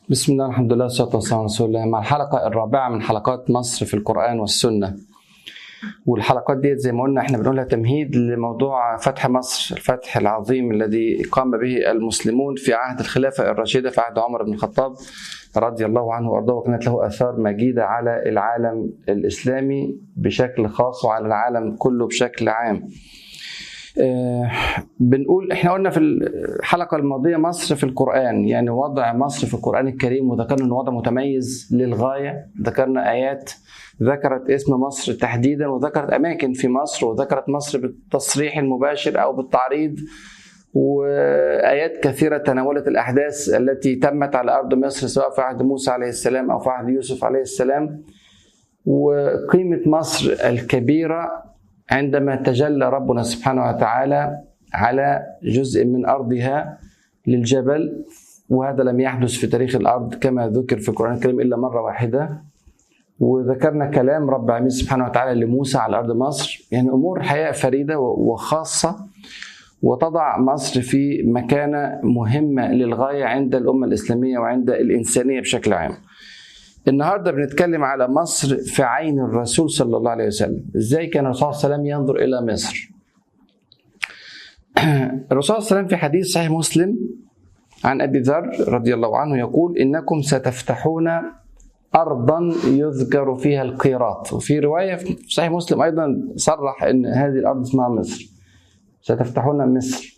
بسم الله الحمد لله والصلاة والسلام على رسول الله مع الحلقة الرابعة من حلقات مصر في القرآن والسنة والحلقات ديت زي ما قلنا احنا بنقولها تمهيد لموضوع فتح مصر الفتح العظيم الذي قام به المسلمون في عهد الخلافة الراشدة في عهد عمر بن الخطاب رضي الله عنه وارضاه وكانت له اثار مجيده على العالم الاسلامي بشكل خاص وعلى العالم كله بشكل عام. آه، بنقول احنا قلنا في الحلقه الماضيه مصر في القران يعني وضع مصر في القران الكريم وذكرنا انه وضع متميز للغايه ذكرنا ايات ذكرت اسم مصر تحديدا وذكرت اماكن في مصر وذكرت مصر بالتصريح المباشر او بالتعريض وايات كثيره تناولت الاحداث التي تمت على ارض مصر سواء في عهد موسى عليه السلام او في عهد يوسف عليه السلام وقيمه مصر الكبيره عندما تجلى ربنا سبحانه وتعالى على جزء من ارضها للجبل وهذا لم يحدث في تاريخ الارض كما ذكر في القران الكريم الا مره واحده وذكرنا كلام رب العالمين سبحانه وتعالى لموسى على ارض مصر يعني امور حقيقه فريده وخاصه وتضع مصر في مكانه مهمه للغايه عند الامه الاسلاميه وعند الانسانيه بشكل عام. النهارده بنتكلم على مصر في عين الرسول صلى الله عليه وسلم، ازاي كان الرسول صلى الله عليه وسلم ينظر الى مصر. الرسول صلى الله عليه وسلم في حديث صحيح مسلم عن ابي ذر رضي الله عنه يقول انكم ستفتحون ارضا يذكر فيها القيراط وفي روايه في صحيح مسلم ايضا صرح ان هذه الارض اسمها مصر ستفتحون مصر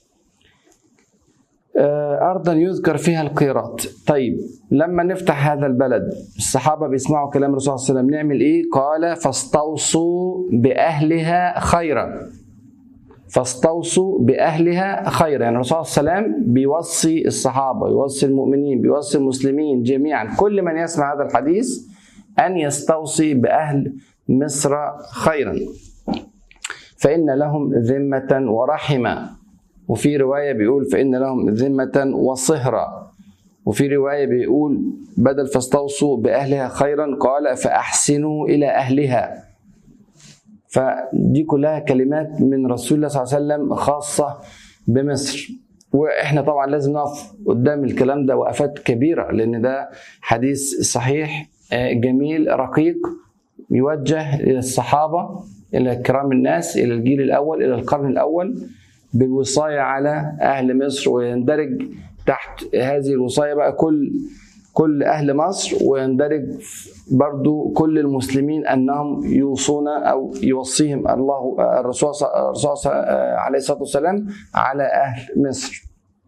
أرضا يذكر فيها القيراط طيب لما نفتح هذا البلد الصحابة بيسمعوا كلام الرسول صلى الله عليه وسلم نعمل إيه قال فاستوصوا بأهلها خيرا فاستوصوا بأهلها خيرا يعني الرسول صلى الله عليه وسلم بيوصي الصحابة يوصي المؤمنين بيوصي المسلمين جميعا كل من يسمع هذا الحديث أن يستوصي بأهل مصر خيرا فإن لهم ذمة ورحمة وفي رواية بيقول فإن لهم ذمة وصهرة وفي رواية بيقول بدل فاستوصوا بأهلها خيرا قال فأحسنوا إلى أهلها فدي كلها كلمات من رسول الله صلى الله عليه وسلم خاصة بمصر واحنا طبعا لازم نقف قدام الكلام ده وقفات كبيره لان ده حديث صحيح جميل رقيق يوجه الى الصحابه الى كرام الناس الى الجيل الاول الى القرن الاول بالوصايه على اهل مصر ويندرج تحت هذه الوصايه بقى كل كل اهل مصر ويندرج برضو كل المسلمين انهم يوصون او يوصيهم الله الرسول الرسول عليه الصلاه والسلام على اهل مصر.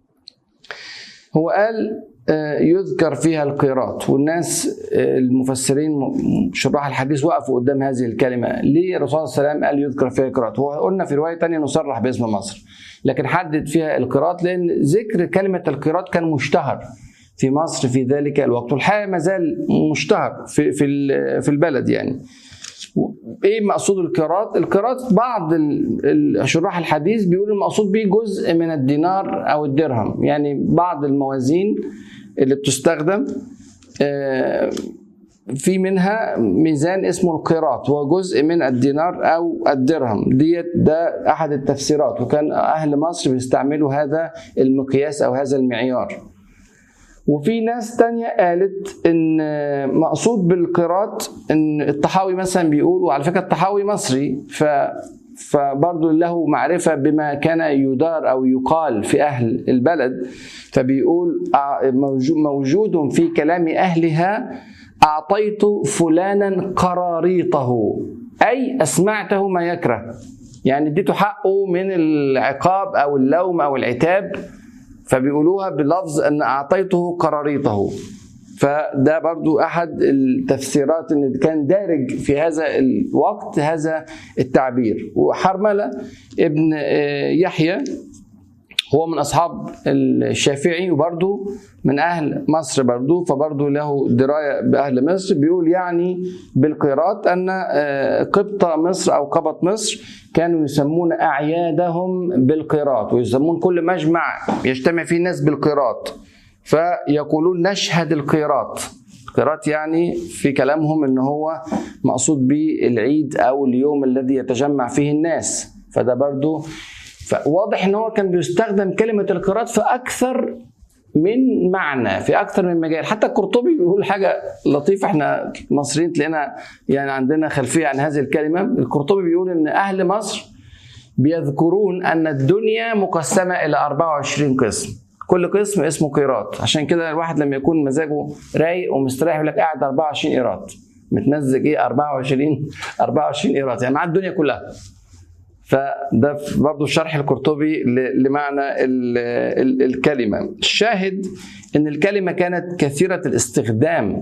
هو قال يذكر فيها القيراط والناس المفسرين شراح الحديث وقفوا قدام هذه الكلمة ليه الرسول صلى الله عليه وسلم قال يذكر فيها القيراط هو قلنا في رواية تانية نصرح باسم مصر لكن حدد فيها القيراط لأن ذكر كلمة القيراط كان مشتهر في مصر في ذلك الوقت والحقيقة ما زال مشتهر في في في البلد يعني ايه مقصود القيراط؟ القيراط بعض شراح الحديث بيقول المقصود به جزء من الدينار او الدرهم يعني بعض الموازين اللي بتستخدم في منها ميزان اسمه القيراط هو جزء من الدينار او الدرهم ديت ده احد التفسيرات وكان اهل مصر بيستعملوا هذا المقياس او هذا المعيار وفي ناس تانية قالت ان مقصود بالقيراط ان الطحاوي مثلا بيقول وعلى فكره الطحاوي مصري ف فبرضه له معرفة بما كان يدار أو يقال في أهل البلد فبيقول موجود في كلام أهلها أعطيت فلانا قراريطه أي أسمعته ما يكره يعني اديته حقه من العقاب أو اللوم أو العتاب فبيقولوها بلفظ أن أعطيته قراريطه فده برضو أحد التفسيرات أن كان دارج في هذا الوقت هذا التعبير وحرملة ابن يحيى هو من أصحاب الشافعي وبرضو من أهل مصر برضو فبرضو له دراية بأهل مصر بيقول يعني بالقيراط أن قبط مصر أو قبط مصر كانوا يسمون أعيادهم بالقيراط ويسمون كل مجمع يجتمع فيه الناس بالقيراط فيقولون نشهد القيراط القيراط يعني في كلامهم ان هو مقصود به العيد او اليوم الذي يتجمع فيه الناس فده برضو فواضح ان هو كان بيستخدم كلمه القيراط في اكثر من معنى في اكثر من مجال حتى القرطبي بيقول حاجه لطيفه احنا مصريين تلاقينا يعني عندنا خلفيه عن هذه الكلمه القرطبي بيقول ان اهل مصر بيذكرون ان الدنيا مقسمه الى 24 قسم كل قسم اسمه قيراط عشان كده الواحد لما يكون مزاجه رايق ومستريح يقول لك قاعد 24 قيراط متمزج ايه 24 24 قيراط يعني مع الدنيا كلها فده برضه الشرح القرطبي لمعنى ال ال الكلمة الشاهد أن الكلمة كانت كثيرة الاستخدام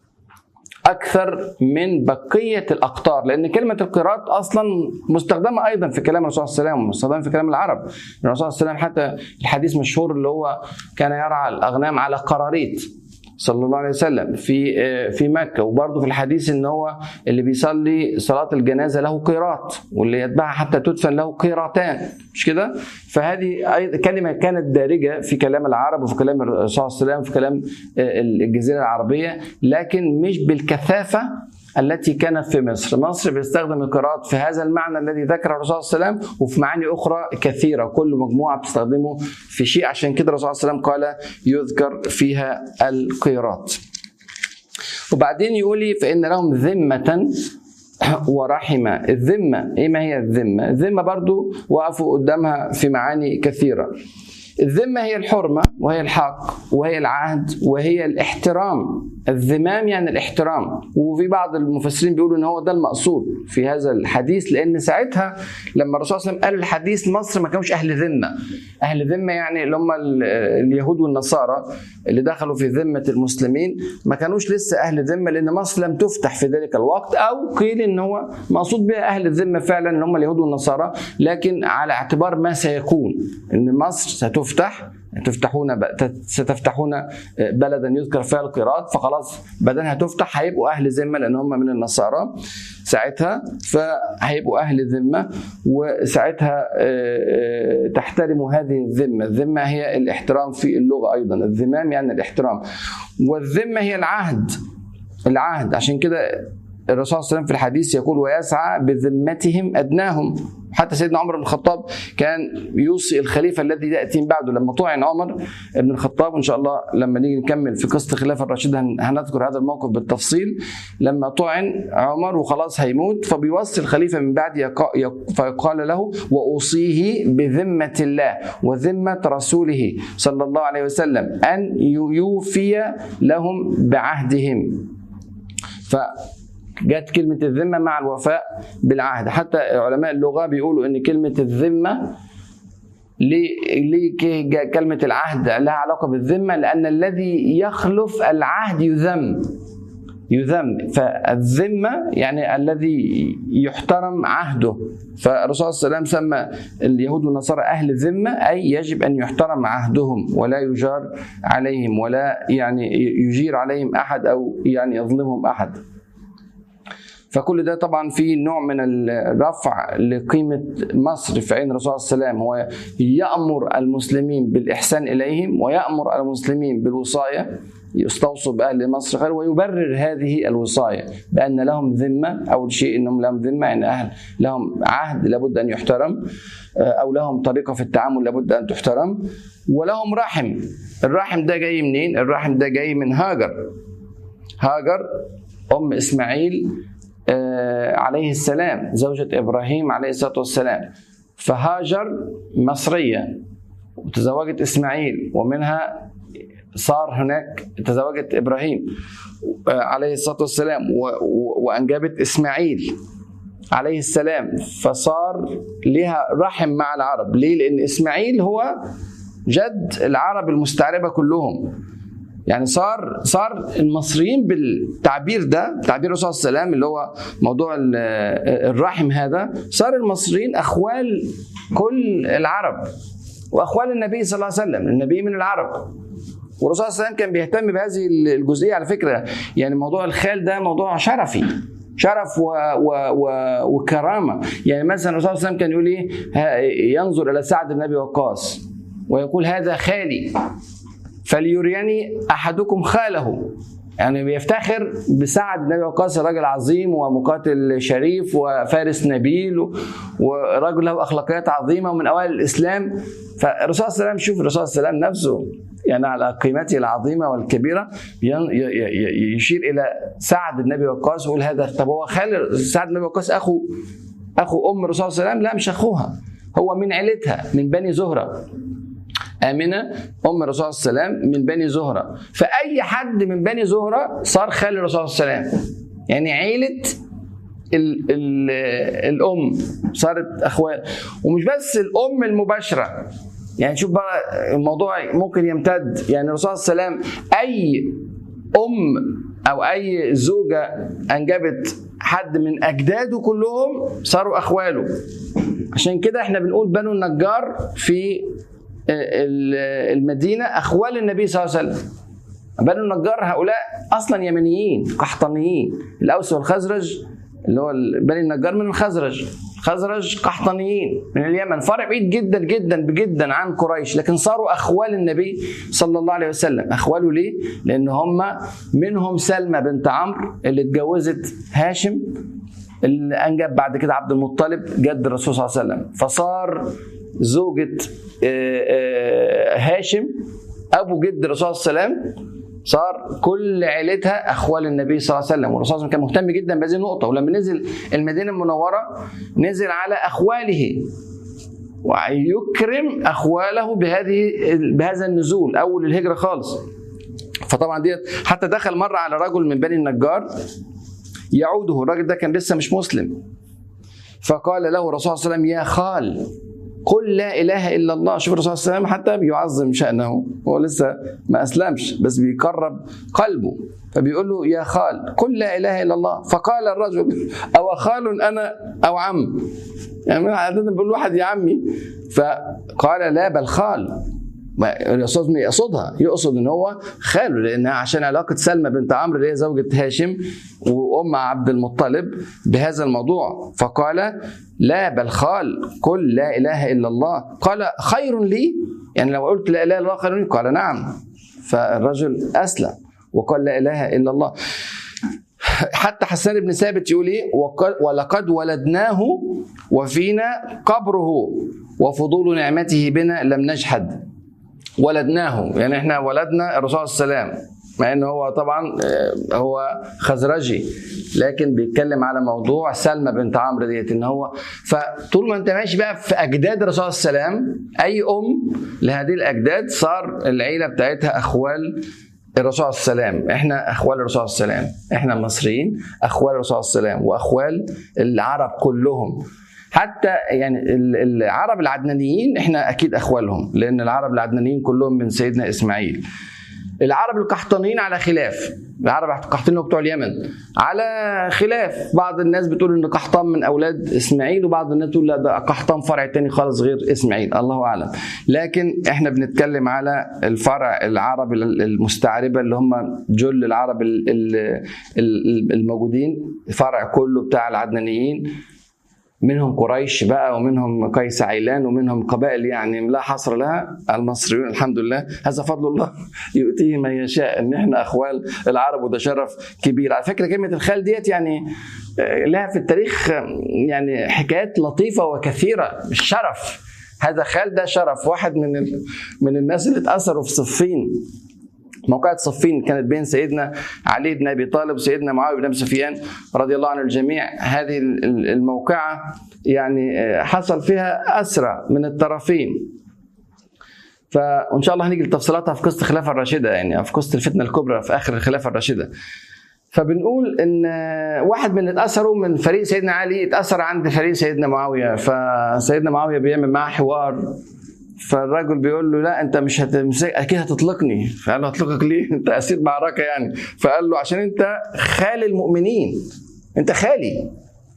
أكثر من بقية الأقطار لأن كلمة القراءات أصلا مستخدمة أيضا في كلام الرسول صلى الله عليه وسلم مستخدمة في كلام العرب الرسول صلى الله عليه وسلم حتى الحديث مشهور اللي هو كان يرعى الأغنام على قراريط صلى الله عليه وسلم في في مكه وبرضه في الحديث ان هو اللي بيصلي صلاه الجنازه له قيراط واللي يتبعها حتى تدفن له قيراتان مش كده؟ فهذه كلمه كانت دارجه في كلام العرب وفي كلام الرسول صلى الله عليه وسلم وفي كلام الجزيره العربيه لكن مش بالكثافه التي كانت في مصر مصر بيستخدم القراءات في هذا المعنى الذي ذكره الرسول صلى الله عليه وسلم وفي معاني أخرى كثيرة كل مجموعة بتستخدمه في شيء عشان كده الرسول صلى الله عليه وسلم قال يذكر فيها القيراط وبعدين يقول لي فإن لهم ذمة ورحمة الذمة إيه ما هي الذمة الذمة برضو وقفوا قدامها في معاني كثيرة الذمة هي الحرمة وهي الحق وهي العهد وهي الاحترام الذمام يعني الاحترام وفي بعض المفسرين بيقولوا ان هو ده المقصود في هذا الحديث لان ساعتها لما الرسول صلى الله عليه وسلم قال الحديث مصر ما كانوش اهل ذمه اهل ذمه يعني اللي هم اليهود والنصارى اللي دخلوا في ذمه المسلمين ما كانوش لسه اهل ذمه لان مصر لم تفتح في ذلك الوقت او قيل ان هو مقصود بها اهل الذمه فعلا اللي هم اليهود والنصارى لكن على اعتبار ما سيكون ان مصر ستفتح تفتحون ستفتحون بلدا يذكر فيها القراءات فخلاص بدل هتفتح هيبقوا اهل ذمه لان هم من النصارى ساعتها فهيبقوا اهل ذمه وساعتها تحترموا هذه الذمه، الذمه هي الاحترام في اللغه ايضا، الذمام يعني الاحترام والذمه هي العهد العهد عشان كده الرسول صلى الله عليه وسلم في الحديث يقول ويسعى بذمتهم ادناهم حتى سيدنا عمر بن الخطاب كان يوصي الخليفه الذي ياتي من بعده لما طعن عمر بن الخطاب وان شاء الله لما نيجي نكمل في قصه الخلافه الراشده هنذكر هذا الموقف بالتفصيل لما طعن عمر وخلاص هيموت فبيوصي الخليفه من بعد فيقال له واوصيه بذمه الله وذمه رسوله صلى الله عليه وسلم ان يوفي لهم بعهدهم ف جت كلمة الذمة مع الوفاء بالعهد حتى علماء اللغة بيقولوا إن كلمة الذمة ليه كلمة العهد لها علاقة بالذمة لأن الذي يخلف العهد يذم يذم فالذمة يعني الذي يحترم عهده فالرسول صلى الله عليه وسلم سمى اليهود والنصارى أهل الذمة أي يجب أن يحترم عهدهم ولا يجار عليهم ولا يعني يجير عليهم أحد أو يعني يظلمهم أحد فكل ده طبعا في نوع من الرفع لقيمة مصر في عين الرسول صلى الله عليه وسلم هو يأمر المسلمين بالإحسان إليهم ويأمر المسلمين بالوصاية يستوصوا بأهل مصر خير ويبرر هذه الوصاية بأن لهم ذمة أول شيء أنهم لهم ذمة يعني أهل لهم عهد لابد أن يحترم أو لهم طريقة في التعامل لابد أن تحترم ولهم رحم الرحم ده جاي منين؟ الرحم ده جاي من هاجر هاجر أم إسماعيل عليه السلام زوجة إبراهيم عليه الصلاة والسلام فهاجر مصرية وتزوجت إسماعيل ومنها صار هناك تزوجت إبراهيم عليه الصلاة والسلام وأنجبت إسماعيل عليه السلام فصار لها رحم مع العرب ليه؟ لأن إسماعيل هو جد العرب المستعربة كلهم يعني صار صار المصريين بالتعبير ده تعبير الرسول صلى الله عليه وسلم اللي هو موضوع الرحم هذا صار المصريين اخوال كل العرب واخوال النبي صلى الله عليه وسلم النبي من العرب والرسول صلى الله عليه وسلم كان بيهتم بهذه الجزئيه على فكره يعني موضوع الخال ده موضوع شرفي شرف و و و وكرامه يعني مثلا الرسول صلى الله عليه وسلم كان يقول ايه ينظر الى سعد بن ابي وقاص ويقول هذا خالي فليريني احدكم خاله يعني بيفتخر بسعد النبي وقاص راجل عظيم ومقاتل شريف وفارس نبيل و- ورجل له اخلاقيات عظيمه ومن اوائل الاسلام فالرسول صلى الله عليه وسلم شوف الرسول صلى الله عليه وسلم نفسه يعني على قيمته العظيمه والكبيره ين- ي- ي- يشير الى سعد النبي وقاص ويقول هذا طب هو خال سعد النبي وقاص اخو اخو ام الرسول صلى الله عليه وسلم لا مش اخوها هو من عيلتها من بني زهره آمنة أم الرسول صلى الله عليه وسلم من بني زهرة فأي حد من بني زهرة صار خال الرسول صلى الله عليه وسلم يعني عيلة ال ال الأم صارت أخوات ومش بس الأم المباشرة يعني شوف بقى الموضوع ممكن يمتد يعني الرسول صلى الله عليه وسلم أي أم أو أي زوجة أنجبت حد من أجداده كلهم صاروا أخواله عشان كده احنا بنقول بنو النجار في ال- المدينه اخوال النبي صلى الله عليه وسلم بنو النجار هؤلاء اصلا يمنيين قحطانيين الاوس والخزرج اللي هو ال- بني النجار من الخزرج الخزرج قحطانيين من اليمن فرع بعيد جدا جدا جدا عن قريش لكن صاروا اخوال النبي صلى الله عليه وسلم اخواله ليه لان هم منهم سلمى بنت عمرو اللي اتجوزت هاشم اللي انجب بعد كده عبد المطلب جد الرسول صلى الله عليه وسلم فصار زوجة آه، آه، هاشم ابو جد الرسول صلى الله عليه وسلم صار كل عيلتها اخوال النبي صلى الله عليه وسلم والرسول صلى الله عليه وسلم كان مهتم جدا بهذه النقطه ولما نزل المدينه المنوره نزل على اخواله ويكرم اخواله بهذه بهذا النزول اول الهجره خالص فطبعا ديت حتى دخل مره على رجل من بني النجار يعوده الراجل ده كان لسه مش مسلم فقال له الرسول صلى الله عليه وسلم يا خال قل لا اله الا الله شوف الرسول صلى الله عليه وسلم حتى بيعظم شانه هو لسه ما اسلمش بس بيقرب قلبه فبيقول له يا خال قل لا اله الا الله فقال الرجل او خال انا او عم يعني عاده بيقول واحد يا عمي فقال لا بل خال ما الرسول ما يقصدها يقصد ان هو خاله لانها عشان علاقه سلمى بنت عمرو اللي هي زوجة هاشم وام عبد المطلب بهذا الموضوع فقال لا بل خال قل لا اله الا الله قال خير لي يعني لو قلت لا اله الا الله خير لي قال نعم فالرجل اسلم وقال لا اله الا الله حتى حسان بن ثابت يقول ايه وق- ولقد ولدناه وفينا قبره وفضول نعمته بنا لم نجحد ولدناه يعني احنا ولدنا الرسول صلى الله عليه وسلم مع ان هو طبعا آه، هو خزرجي لكن بيتكلم على موضوع سلمى بنت عمرو ديت ان هو فطول ما انت ماشي بقى في اجداد الرسول صلى الله عليه وسلم اي ام لهذه الاجداد صار العيله بتاعتها اخوال الرسول صلى الله عليه وسلم احنا اخوال الرسول صلى الله عليه وسلم احنا المصريين اخوال الرسول صلى الله عليه وسلم واخوال العرب كلهم حتى يعني ال- العرب العدنانيين احنا اكيد اخوالهم لان العرب العدنانيين كلهم من سيدنا اسماعيل العرب القحطانيين على خلاف العرب القحطانيين بتوع اليمن على خلاف بعض الناس بتقول ان قحطان من اولاد اسماعيل وبعض الناس تقول لا ده قحطان فرع تاني خالص غير اسماعيل الله اعلم لكن احنا بنتكلم على الفرع العرب المستعربه اللي هم جل العرب ال- ال- ال- الموجودين فرع كله بتاع العدنانيين منهم قريش بقى ومنهم قيس عيلان ومنهم قبائل يعني لا حصر لها المصريون الحمد لله هذا فضل الله يؤتيه من يشاء ان احنا اخوال العرب وده شرف كبير على فكره كلمه الخال ديت يعني آه، لها في التاريخ آه، يعني حكايات لطيفه وكثيره مش شرف هذا خال ده شرف واحد من ال... من الناس اللي اتاثروا في صفين موقعة صفين كانت بين سيدنا علي بن ابي طالب وسيدنا معاويه بن ابي سفيان رضي الله عن الجميع هذه ال- الموقعة يعني آه، حصل فيها اسرى من الطرفين فان شاء الله هنيجي لتفصيلاتها في قصه الخلافه الراشده يعني أو في قصه الفتنه الكبرى في اخر الخلافه الراشده فبنقول ان واحد من اللي اتاثروا من فريق سيدنا علي اتاثر عند فريق سيدنا معاويه فسيدنا معاويه بيعمل معاه حوار فالرجل بيقول له لا انت مش هتمسك اكيد هتطلقني فقال له هطلقك ليه انت اسير معركه يعني فقال له عشان انت خال المؤمنين انت خالي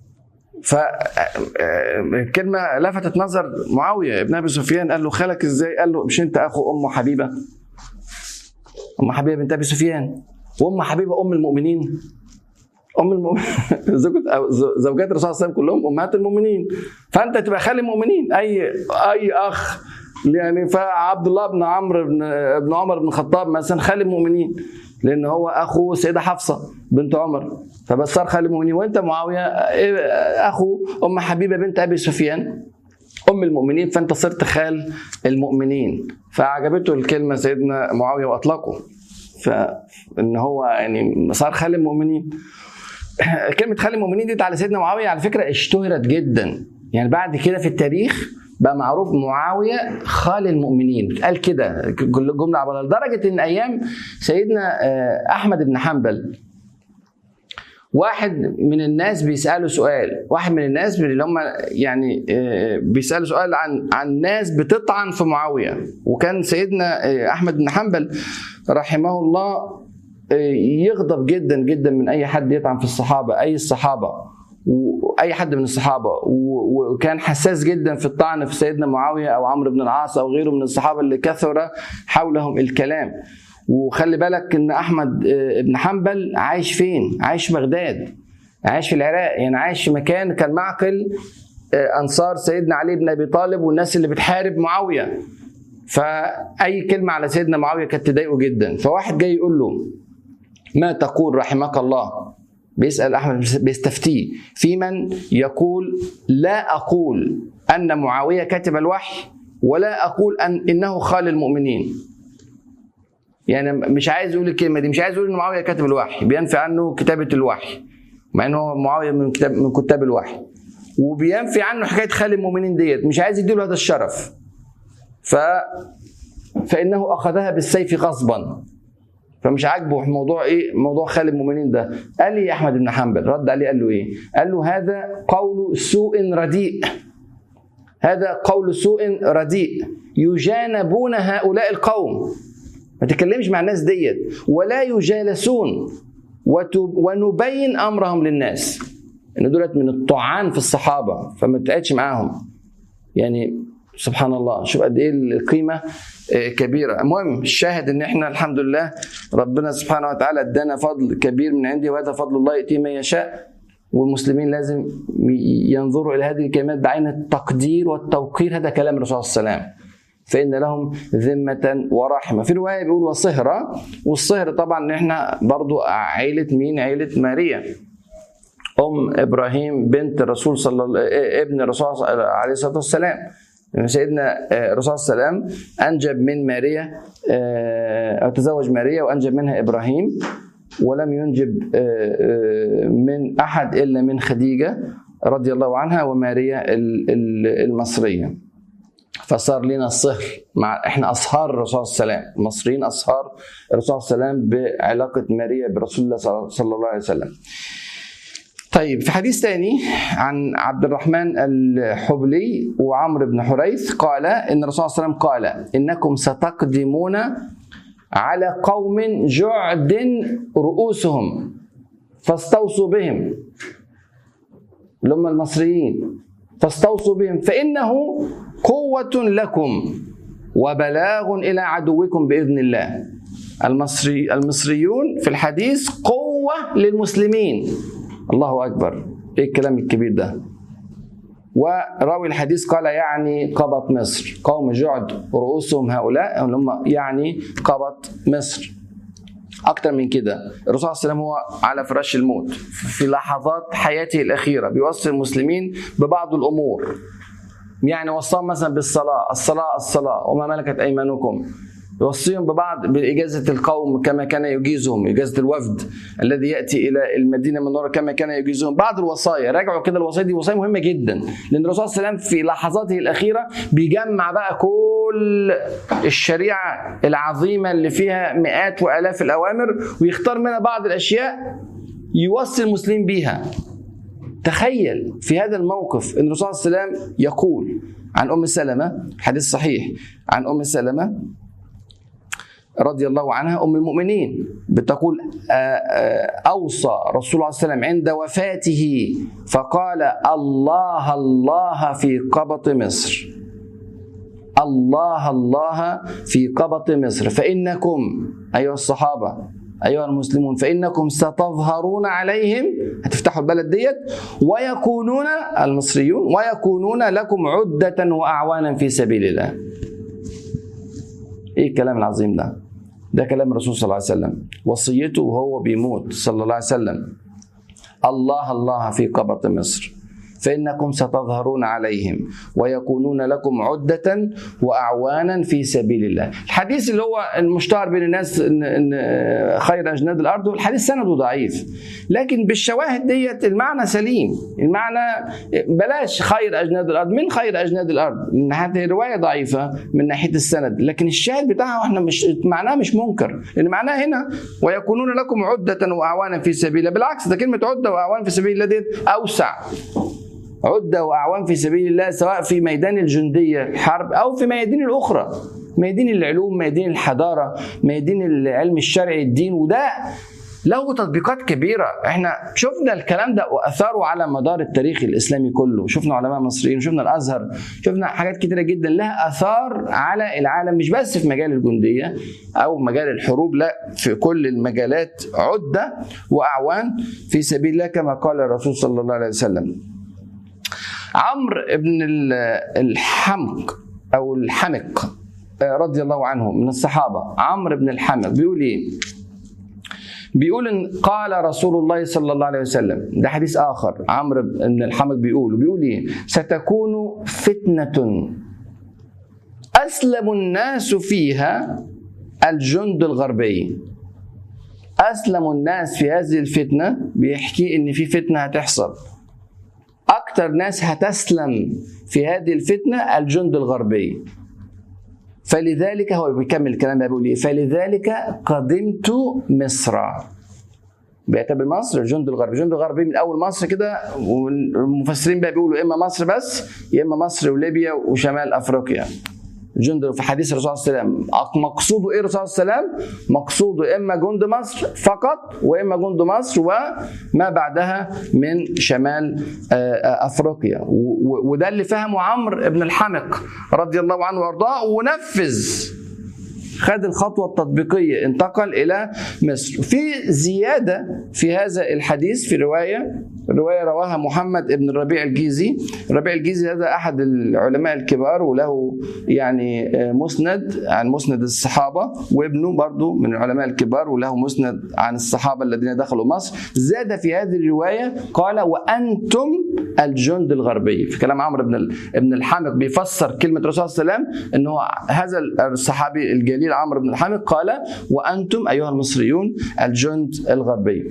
فالكلمة لفتت نظر معاوية ابن أبي سفيان قال له خالك إزاي؟ قال له مش أنت أخو أم حبيبة؟ أم حبيبة بنت أبي سفيان وأم حبيبة أم المؤمنين أم المؤمنين زوجة أو زو- زوجات الرسول صلى الله عليه وسلم كلهم أمهات المؤمنين فأنت تبقى خال المؤمنين أي أي أخ يعني فعبد الله بن عمرو بن بن عمر بن الخطاب مثلا خال المؤمنين لان هو اخو السيده حفصه بنت عمر فبس صار خالد المؤمنين وانت معاويه إيه، اخو ام حبيبه بنت ابي سفيان ام المؤمنين فانت صرت خال المؤمنين فعجبته الكلمه سيدنا معاويه واطلقه فان هو يعني صار خال المؤمنين كلمه خال المؤمنين دي على سيدنا معاويه على فكره اشتهرت جدا يعني بعد كده في التاريخ بقى معروف معاويه خال المؤمنين قال كده جمله عباره لدرجه ان ايام سيدنا آه، احمد بن حنبل واحد من الناس بيسالوا سؤال واحد من الناس اللي هم يعني آه، بيسالوا سؤال عن عن ناس بتطعن في معاويه وكان سيدنا آه، احمد بن حنبل رحمه الله آه، يغضب جدا جدا من اي حد يطعن في الصحابه اي الصحابه واي حد من الصحابه و- وكان حساس جدا في الطعن في سيدنا معاويه او عمرو بن العاص او غيره من الصحابه اللي كثر حولهم الكلام وخلي بالك ان احمد آه، بن حنبل عايش فين عايش في بغداد عايش في العراق يعني عايش في مكان كان معقل آه، انصار سيدنا علي بن ابي طالب والناس اللي بتحارب معاويه فاي كلمه على سيدنا معاويه كانت تضايقه جدا فواحد جاي يقول له ما تقول رحمك الله بيسال احمد بيستفتيه في من يقول لا اقول ان معاويه كتب الوحي ولا اقول ان انه خال المؤمنين يعني مش عايز يقول الكلمه دي مش عايز يقول ان معاويه كاتب الوحي بينفي عنه كتابه الوحي مع ان هو معاويه من كتاب من كتاب الوحي وبينفي عنه حكايه خال المؤمنين ديت مش عايز يديله هذا الشرف ف فانه اخذها بالسيف غصبا فمش عاجبه موضوع ايه موضوع خال المؤمنين ده قال لي احمد بن حنبل رد عليه قال له ايه قال له هذا قول سوء رديء هذا قول سوء رديء يجانبون هؤلاء القوم ما تتكلمش مع الناس ديت ولا يجالسون وتب- ونبين امرهم للناس ان دولت من الطعان في الصحابه فما تقعدش معاهم يعني سبحان الله شوف قد ايه القيمه آه، كبيره المهم الشاهد ان احنا الحمد لله ربنا سبحانه وتعالى ادانا فضل كبير من عنده وهذا فضل الله يؤتيه من يشاء والمسلمين لازم ي- ينظروا الى هذه الكلمات بعين التقدير والتوقير هذا كلام الرسول صلى الله عليه وسلم فإن لهم ذمة ورحمة في رواية بيقول وصهرة والصهر طبعا احنا برضو عيلة مين عيلة ماريا أم إبراهيم بنت الرسول صلى الله ابن الرسول عليه الصلاة والسلام سيدنا الرسول صلى الله عليه وسلم أنجب من ماريا آه، أو تزوج ماريا وأنجب منها إبراهيم ولم ينجب آه، آه، من أحد إلا من خديجة رضي الله عنها وماريا ال- ال- المصرية فصار لنا الصهر مع احنا اصهار الرسول صلى الله عليه وسلم المصريين اصهار الرسول صلى الله عليه وسلم بعلاقه ماريا برسول الله صلى صلى الله عليه وسلم طيب في حديث تاني عن عبد الرحمن الحبلي وعمرو بن حريث قال ان الرسول صلى الله عليه وسلم قال انكم ستقدمون على قوم جعد رؤوسهم فاستوصوا بهم اللي هم المصريين فاستوصوا بهم فإنه قوة لكم وبلاغ إلى عدوكم بإذن الله المصري المصريون في الحديث قوة للمسلمين الله أكبر إيه الكلام الكبير ده وراوي الحديث قال يعني قبط مصر قوم جعد رؤوسهم هؤلاء اللي هم يعني قبط مصر اكتر من كده الرسول صلى الله عليه وسلم هو على فراش الموت في لحظات حياته الاخيره بيوصي المسلمين ببعض الامور يعني وصاهم مثلا بالصلاه الصلاه الصلاه وما ملكت ايمانكم يوصيهم ببعض بإجازة القوم كما كان يجيزهم إجازة الوفد الذي يأتي إلى المدينة المنورة كما كان يجيزهم بعض الوصايا راجعوا كده الوصايا دي وصايا مهمة جدا لأن الرسول صلى الله عليه وسلم في لحظاته الأخيرة بيجمع بقى كل الشريعة العظيمة اللي فيها مئات وآلاف الأوامر ويختار منها بعض الأشياء يوصي المسلمين بيها تخيل في هذا الموقف ان الرسول صلى الله عليه وسلم يقول عن ام سلمه حديث صحيح عن ام سلمه رضي الله عنها ام المؤمنين بتقول آه، آه، اوصى رسول الله صلى الله عليه وسلم عند وفاته فقال الله الله في قبط مصر الله الله في قبط مصر فانكم ايها الصحابه ايها المسلمون فانكم ستظهرون عليهم هتفتحوا البلد ديت ويكونون المصريون ويكونون لكم عده واعوانا في سبيل الله ايه الكلام العظيم ده ده كلام الرسول صلى الله عليه وسلم وصيته وهو بيموت صلى الله عليه وسلم الله الله في قبط مصر فإنكم ستظهرون عليهم ويكونون لكم عدة وأعوانا في سبيل الله الحديث اللي هو المشتهر بين الناس إن, إن خير أجناد الأرض الحديث سنده ضعيف لكن بالشواهد ديت المعنى سليم المعنى بلاش خير أجناد الأرض من خير أجناد الأرض من ناحية الرواية ضعيفة من ناحية السند لكن الشاهد بتاعها احنا مش معناه مش منكر لأن معناه هنا ويكونون لكم عدة وأعوانا في سبيل الله بالعكس ده كلمة عدة وأعوان في سبيل الله ديت أوسع عدة وأعوان في سبيل الله سواء في ميدان الجندية الحرب أو في ميادين الأخرى ميادين العلوم ميادين الحضارة ميادين العلم الشرعي الدين وده له تطبيقات كبيرة احنا شفنا الكلام ده وأثاره على مدار التاريخ الإسلامي كله شفنا علماء مصريين شفنا الأزهر شفنا حاجات كتيرة جدا لها أثار على العالم مش بس في مجال الجندية أو مجال الحروب لا في كل المجالات عدة وأعوان في سبيل الله كما قال الرسول صلى الله عليه وسلم عمرو بن الحمق او الحمق رضي الله عنه من الصحابه عمرو بن الحمق بيقول ايه؟ بيقول ان قال رسول الله صلى الله عليه وسلم ده حديث اخر عمرو بن الحمق بيقول بيقول ايه؟ ستكون فتنه اسلم الناس فيها الجند الغربي اسلم الناس في هذه الفتنه بيحكي ان في فتنه هتحصل أكثر ناس هتسلم في هذه الفتنة الجند الغربي فلذلك هو بيكمل الكلام ده بيقول ايه فلذلك قدمت مصر بيعتبر مصر الجند الغربي الجند الغربي من اول مصر كده والمفسرين بقى بيقولوا اما مصر بس يا اما مصر وليبيا وشمال افريقيا جند في حديث الرسول صلى الله عليه وسلم مقصوده ايه الرسول صلى الله عليه وسلم مقصوده اما جند مصر فقط واما جند مصر وما بعدها من شمال افريقيا وده اللي فهمه عمرو بن الحمق رضي الله عنه وارضاه ونفذ خد الخطوة التطبيقية انتقل إلى مصر في زيادة في هذا الحديث في رواية رواية رواها محمد بن الربيع الجيزي الربيع الجيزي هذا أحد العلماء الكبار وله يعني مسند عن مسند الصحابة وابنه برضه من العلماء الكبار وله مسند عن الصحابة الذين دخلوا مصر زاد في هذه الرواية قال وأنتم الجند الغربي في كلام عمرو بن ابن الحامق بيفسر كلمة الرسول صلى الله عليه وسلم أنه هذا الصحابي الجليل عمرو بن الحامق قال وأنتم أيها المصريون الجند الغربي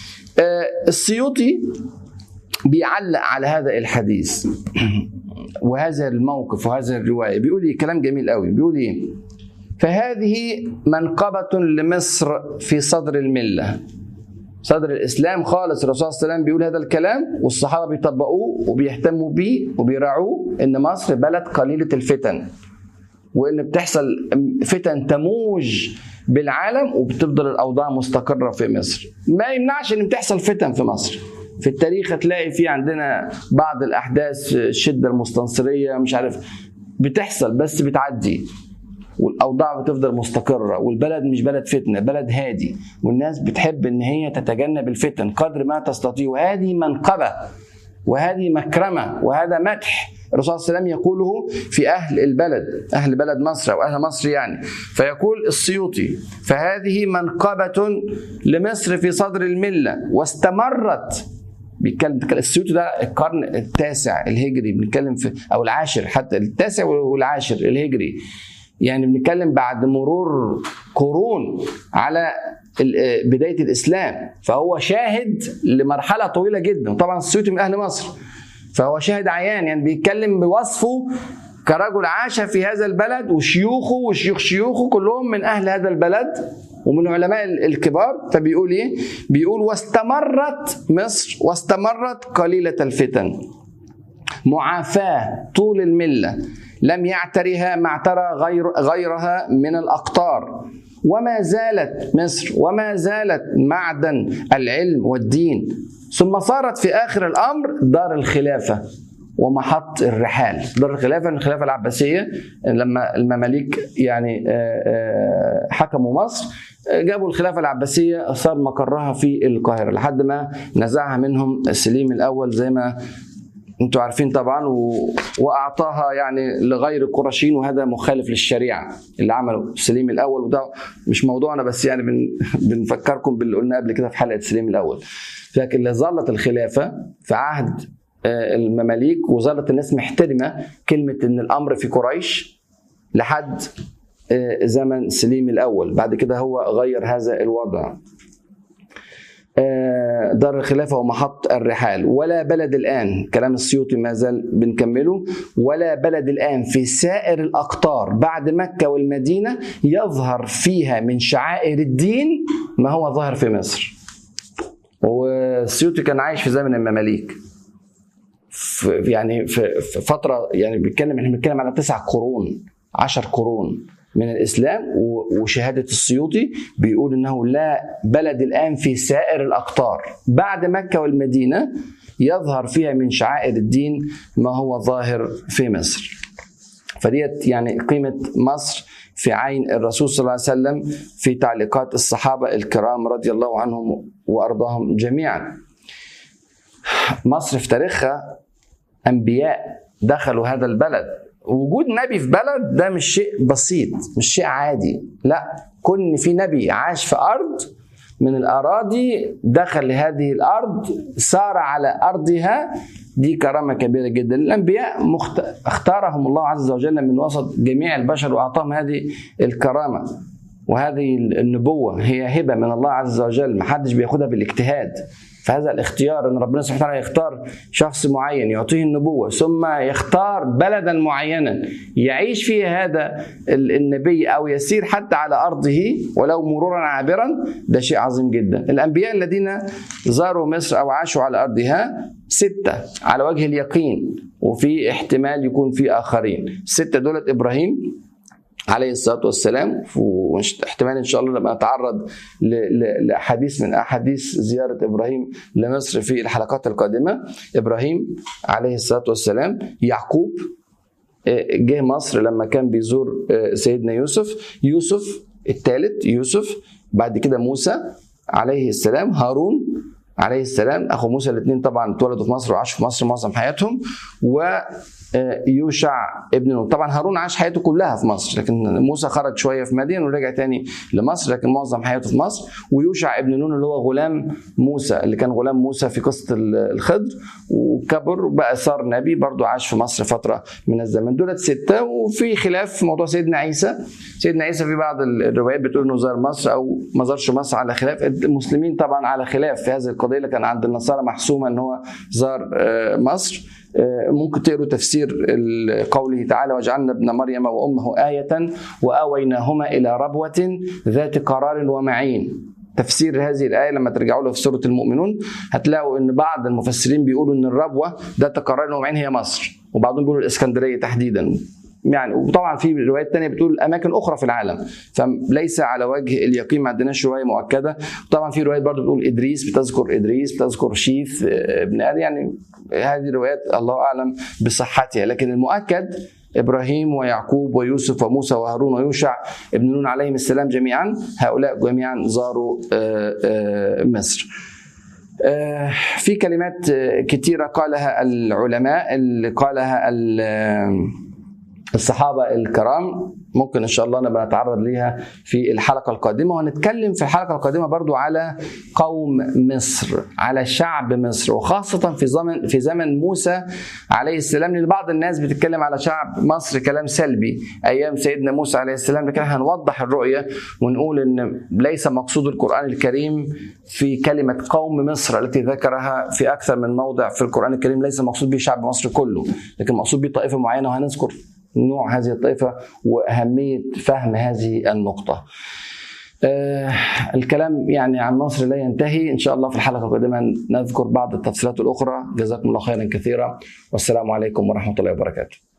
السيوطي بيعلق على هذا الحديث وهذا الموقف وهذا الرواية بيقول لي كلام جميل قوي بيقول ايه فهذه منقبة لمصر في صدر الملة صدر الإسلام خالص الرسول صلى الله عليه وسلم بيقول هذا الكلام والصحابة بيطبقوه وبيهتموا بيه وبيراعوه إن مصر بلد قليلة الفتن وإن بتحصل فتن تموج بالعالم وبتفضل الاوضاع مستقره في مصر ما يمنعش ان بتحصل فتن في مصر في التاريخ هتلاقي في عندنا بعض الاحداث الشده المستنصريه مش عارف بتحصل بس بتعدي والاوضاع بتفضل مستقره والبلد مش بلد فتنه بلد هادي والناس بتحب ان هي تتجنب الفتن قدر ما تستطيع وهذه منقبه وهذه مكرمه وهذا مدح الرسول صلى الله عليه وسلم يقوله في أهل البلد أهل بلد مصر أو أهل مصر يعني فيقول السيوطي فهذه منقبة لمصر في صدر الملة واستمرت بيتكلم السيوطي ده القرن التاسع الهجري بنتكلم في او العاشر حتى التاسع والعاشر الهجري يعني بنتكلم بعد مرور قرون على بدايه الاسلام فهو شاهد لمرحله طويله جدا طبعا السيوطي من اهل مصر فهو شاهد عيان يعني بيتكلم بوصفه كرجل عاش في هذا البلد وشيوخه وشيوخ شيوخه كلهم من اهل هذا البلد ومن علماء الكبار فبيقول ايه؟ بيقول واستمرت مصر واستمرت قليله الفتن معافاه طول المله لم يعترها ما اعترى غير غيرها من الاقطار وما زالت مصر وما زالت معدن العلم والدين ثم صارت في اخر الامر دار الخلافه ومحط الرحال دار الخلافه الخلافه العباسيه لما المماليك يعني حكموا مصر جابوا الخلافه العباسيه صار مقرها في القاهره لحد ما نزعها منهم سليم الاول زي ما انتوا عارفين طبعا و... واعطاها يعني لغير القرشيين وهذا مخالف للشريعه اللي عمله سليم الاول وده مش موضوعنا بس يعني بن... بنفكركم باللي قلنا قبل كده في حلقه سليم الاول لكن اللي ظلت الخلافه في عهد المماليك وظلت الناس محترمه كلمه ان الامر في قريش لحد زمن سليم الاول بعد كده هو غير هذا الوضع دار الخلافة ومحط الرحال ولا بلد الآن كلام السيوطي ما زال بنكمله ولا بلد الآن في سائر الأقطار بعد مكة والمدينة يظهر فيها من شعائر الدين ما هو ظاهر في مصر والسيوطي كان عايش في زمن المماليك في يعني في فترة يعني بيتكلم احنا بنتكلم على تسع قرون عشر قرون من الاسلام وشهاده السيوطي بيقول انه لا بلد الان في سائر الاقطار بعد مكه والمدينه يظهر فيها من شعائر الدين ما هو ظاهر في مصر. فديت يعني قيمه مصر في عين الرسول صلى الله عليه وسلم في تعليقات الصحابه الكرام رضي الله عنهم وارضاهم جميعا. مصر في تاريخها انبياء دخلوا هذا البلد وجود نبي في بلد ده مش شيء بسيط مش شيء عادي لا كون في نبي عاش في ارض من الاراضي دخل لهذه الارض سار على ارضها دي كرامه كبيره جدا الانبياء مخت... اختارهم الله عز وجل من وسط جميع البشر واعطاهم هذه الكرامه وهذه النبوه هي هبه من الله عز وجل محدش بياخدها بالاجتهاد فهذا الاختيار ان ربنا سبحانه وتعالى يختار شخص معين يعطيه النبوه ثم يختار بلدا معينا يعيش فيه هذا النبي او يسير حتى على ارضه ولو مرورا عابرا ده شيء عظيم جدا. الانبياء الذين زاروا مصر او عاشوا على ارضها سته على وجه اليقين وفي احتمال يكون في اخرين. السته دولت ابراهيم عليه الصلاه والسلام واحتمال ان شاء الله لما نتعرض لاحاديث من احاديث زياره ابراهيم لمصر في الحلقات القادمه ابراهيم عليه الصلاه والسلام يعقوب جه مصر لما كان بيزور سيدنا يوسف يوسف الثالث يوسف بعد كده موسى عليه السلام هارون عليه السلام اخو موسى الاثنين طبعا اتولدوا في مصر وعاشوا في مصر معظم حياتهم و يوشع ابن نون طبعا هارون عاش حياته كلها في مصر لكن موسى خرج شويه في مدين ورجع تاني لمصر لكن معظم حياته في مصر ويوشع ابن نون اللي هو غلام موسى اللي كان غلام موسى في قصه الخضر وكبر وبقى صار نبي برضه عاش في مصر فتره من الزمن دولت سته وفي خلاف في موضوع سيدنا عيسى سيدنا عيسى في بعض الروايات بتقول انه زار مصر او ما زارش مصر على خلاف المسلمين طبعا على خلاف في هذه القضيه لكن عند النصارى محسومه ان هو زار مصر ممكن تقروا تفسير قوله تعالى وجعلنا ابن مريم وامه آية وآويناهما إلى ربوة ذات قرار ومعين تفسير هذه الآية لما ترجعوا له في سورة المؤمنون هتلاقوا إن بعض المفسرين بيقولوا إن الربوة ذات قرار ومعين هي مصر وبعضهم بيقولوا الإسكندرية تحديدا يعني وطبعا في روايات تانية بتقول اماكن اخرى في العالم فليس على وجه اليقين ما عندناش روايه مؤكده طبعا في روايات برضه بتقول ادريس بتذكر ادريس بتذكر شيث ابن ادي يعني هذه الروايات الله اعلم بصحتها لكن المؤكد ابراهيم ويعقوب ويوسف وموسى وهارون ويوشع ابن نون عليهم السلام جميعا هؤلاء جميعا زاروا مصر في كلمات كثيرة قالها العلماء اللي قالها الصحابة الكرام ممكن ان شاء الله نبقى نتعرض ليها في الحلقه القادمه وهنتكلم في الحلقه القادمه برضو على قوم مصر على شعب مصر وخاصه في زمن في زمن موسى عليه السلام لان بعض الناس بتتكلم على شعب مصر كلام سلبي ايام سيدنا موسى عليه السلام لكن هنوضح الرؤيه ونقول ان ليس مقصود القران الكريم في كلمه قوم مصر التي ذكرها في اكثر من موضع في القران الكريم ليس مقصود به شعب مصر كله لكن مقصود به طائفه معينه وهنذكر نوع هذه الطائفة وأهمية فهم هذه النقطة آه الكلام يعني عن مصر لا ينتهي إن شاء الله في الحلقة القادمة نذكر بعض التفصيلات الأخرى جزاكم الله خيرا كثيرا والسلام عليكم ورحمة الله وبركاته